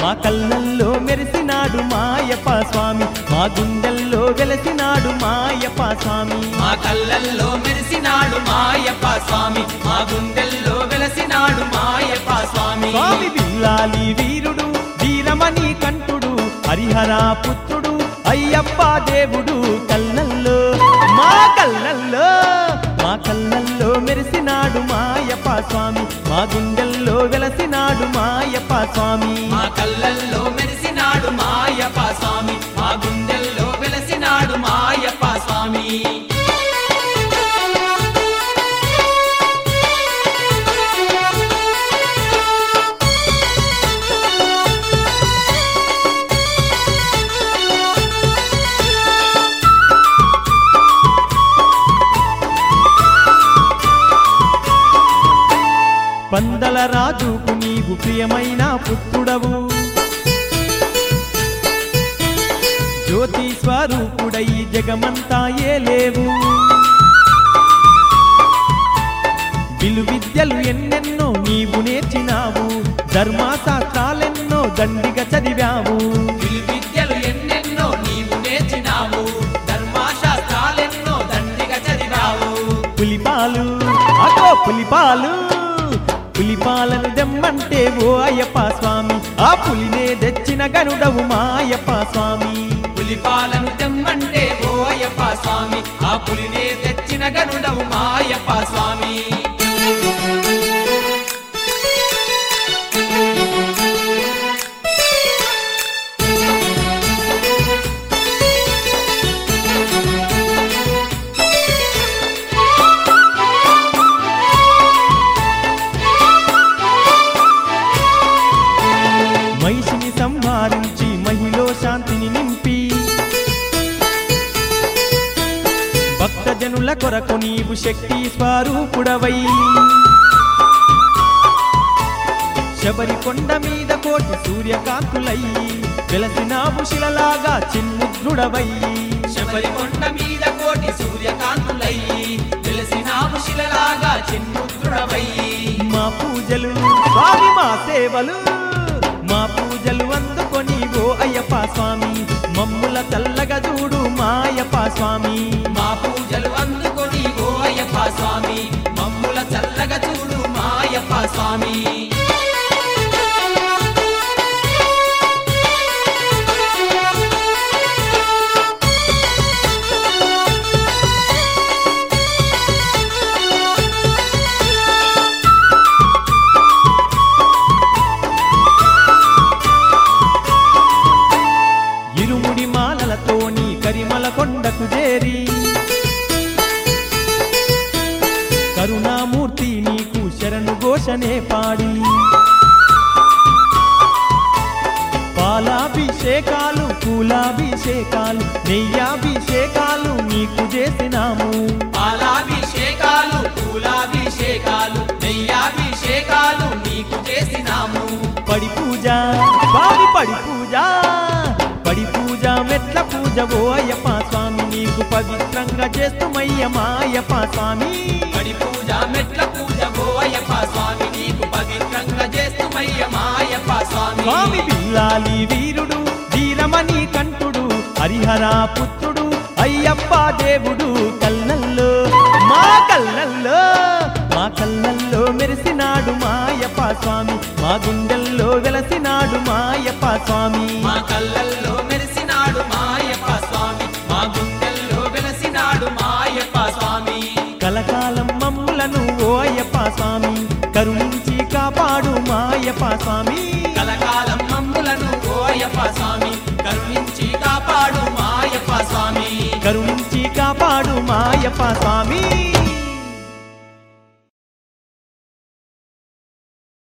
మా కళ్ళల్లో మెరిసినాడు మాయప్ప స్వామి మా గుండెల్లో వెలసినాడు మాయప్ప స్వామి మా కళ్ళల్లో మెరిసినాడు మాయప్ప స్వామి మా గుండెల్లో వెలసినాడు మాయప్ప స్వామి స్వామి బిల్లాలి వీరుడు వీరమణి కంఠుడు హరిహర పుత్రుడు అయ్యప్ప దేవుడు కళ్ళల్లో మా కళ్ళల్లో మా కళ్ళల్లో మెరిసినాడు మాయప్ప స్వామి మా గుండెల్లో వెలసినాడు మాయప్ప స్వామి మా కళ్ళల్లో మెరిసినాడు మాయప్ప స్వామి మా గుండెల్లో వెలసినాడు మాయప్ప స్వామి పందల రాజుకు నీవు ప్రియమైన పుత్రుడవు జ్యోతి స్వరూపుడై జగమంతా ఏలేవు విలు విద్యలు ఎన్నెన్నో నీవు నేర్చినావు ధర్మశాస్త్రాలెన్నో దండిగా చదివావు విలు విద్యలు ఎన్నెన్నో నీవు నేర్చినావు ధర్మశాస్త్రాలెన్నో దండిగా చదివావు పులిపాలు అగో పులిపాలు పులిపాలను దెమ్మంటే ఓ అయ్యప్ప స్వామి ఆ పులినే తెచ్చిన గరుడవు మా అయ్యప్ప స్వామి పులిపాలను తెమ్మంటే ఓ అయ్యప్ప స్వామి ఆ పులినే తెచ్చిన గనుడవు మాయప్ప స్వామి మహిషిని సంహరించి మహిలో శాంతిని నింపి భక్తజనుల కొరకు నీవు శక్తి స్వరూపుడవై శబరి కొండ మీద కోటి సూర్యకాంతులై వెలసినావు శిలలాగా చిన్ముద్రుడవై శబరి కొండ మీద కోటి సూర్యకాంతులై తెలిసినాము శిలలాగా చిన్ముద్రుడవై మా పూజలు స్వామి మా సేవలు మా పూజలు అందుకొని ఓ అయ్యప్ప స్వామి మమ్ముల చల్లగా చూడు మా అయ్యప్ప స్వామి మా పూజలు అందుకొని ఓ అయ్యప్ప స్వామి మమ్ముల చల్లగా చూడు మాయప్ప స్వామి ఇరుముడి మాలలతోని కరిమల కొండకు చేరి కరుణామూర్తి నీకు శరణు ఘోషనే పాడి పాలాభిషేకాలు పూలాభిషేకాలు నెయ్యాభిషేకాలు నీకు చేసినాము పాలాభిషేకాలు పూలాభిషేకాలు నెయ్యాభిషేకాలు నీకు చేసినాము పడి పూజ స్వామి పడి పూజ పడి పూజ మెట్ల పూజ ఓ అయ్యప్ప స్వామి నీకు పవిత్రంగా చేస్తుమయ్య మాయప్ప స్వామి పడి పూజ మెట్ల పూజ ఓ అయ్యప్ప స్వామి నీకు పవిత్రంగా చేస్తుమయ్య మాయప్ప స్వామి స్వామి బిల్లాలి వీరుడు వీరమణి కంఠుడు హరిహర పుత్రుడు అయ్యప్ప దేవుడు కళ్ళల్లో మా కళ్ళల్లో మా కళ్ళల్లో మెరిసినాడు మాయప్ప స్వామి మా గుండెల్లో వెలసినాడు మాయప్ప స్వామి మా కళ్ళల్లో మెరిసినాడు మాయప్ప స్వామి మా గుండెల్లో వెలసినాడు మాయప్ప స్వామి కలకాలం మమ్ములను ఓ అయ్యప్ప స్వామి కరుణించి కాపాడు మాయప్ప స్వామి కలకాలం మమ్ములను ఓ అయ్యప్ప స్వామి కరుణించి కాపాడు మాయప్ప స్వామి కరుణించి కాపాడు మాయప్ప స్వామి